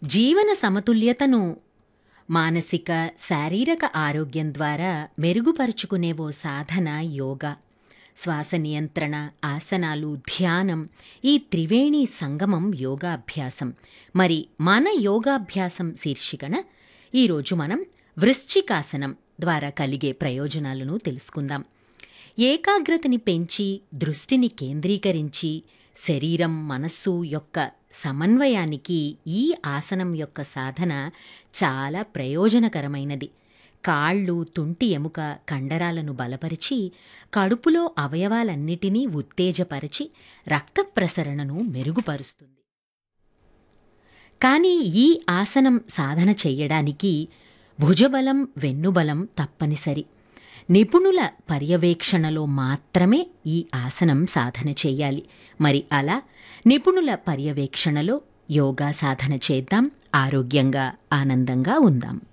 జీవన సమతుల్యతను మానసిక శారీరక ఆరోగ్యం ద్వారా మెరుగుపరుచుకునే ఓ సాధన యోగా శ్వాస నియంత్రణ ఆసనాలు ధ్యానం ఈ త్రివేణి సంగమం యోగాభ్యాసం మరి మన యోగాభ్యాసం శీర్షికన ఈరోజు మనం వృశ్చికాసనం ద్వారా కలిగే ప్రయోజనాలను తెలుసుకుందాం ఏకాగ్రతని పెంచి దృష్టిని కేంద్రీకరించి శరీరం మనస్సు యొక్క సమన్వయానికి ఈ ఆసనం యొక్క సాధన చాలా ప్రయోజనకరమైనది కాళ్ళు తుంటి ఎముక కండరాలను బలపరిచి కడుపులో అవయవాలన్నిటినీ ఉత్తేజపరిచి రక్త ప్రసరణను మెరుగుపరుస్తుంది కానీ ఈ ఆసనం సాధన చెయ్యడానికి భుజబలం వెన్నుబలం తప్పనిసరి నిపుణుల పర్యవేక్షణలో మాత్రమే ఈ ఆసనం సాధన చేయాలి మరి అలా నిపుణుల పర్యవేక్షణలో యోగా సాధన చేద్దాం ఆరోగ్యంగా ఆనందంగా ఉందాం